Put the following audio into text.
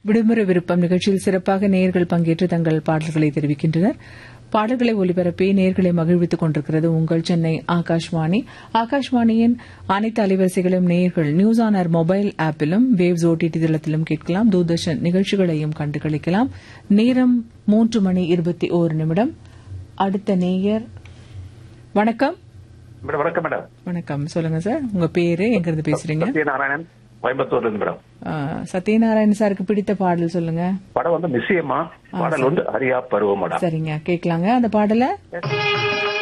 விடுமுறை விருப்பம் நிகழ்ச்சியில் சிறப்பாக நேயர்கள் பங்கேற்று தங்கள் பாடல்களை தெரிவிக்கின்றனர் பாடல்களை ஒலிபரப்பி நேர்களை மகிழ்வித்துக் கொண்டிருக்கிறது உங்கள் சென்னை ஆகாஷ்வாணி ஆகாஷ்வாணியின் அனைத்து அலைவரிசைகளும் நேயர்கள் நியூஸ் ஆன் ஏர் மொபைல் ஆப்பிலும் வேவ்ஸ் ஓடிடி தளத்திலும் கேட்கலாம் தூர்தர்ஷன் நிகழ்ச்சிகளையும் கண்டு களிக்கலாம் நேரம் மூன்று மணி இருபத்தி ஓரு நிமிடம் அடுத்த நேயர் வணக்கம் மேடம் வணக்கம் மேடம் வணக்கம் சொல்லுங்க சார் உங்க பேரு எங்க இருந்து பேசுறீங்க சத்யநாராயணன் கோயம்புத்தூர்ல இருந்து மேடம் ஆ, சத்யநாராயண சாருக்கு பிடித்த பாடல் சொல்லுங்க படம் வந்து மிஸ்ஸியம்மா பாடல் வந்து ஹரியா பருவம் மேடம் சரிங்க கேட்கலாங்க அந்த பாடலை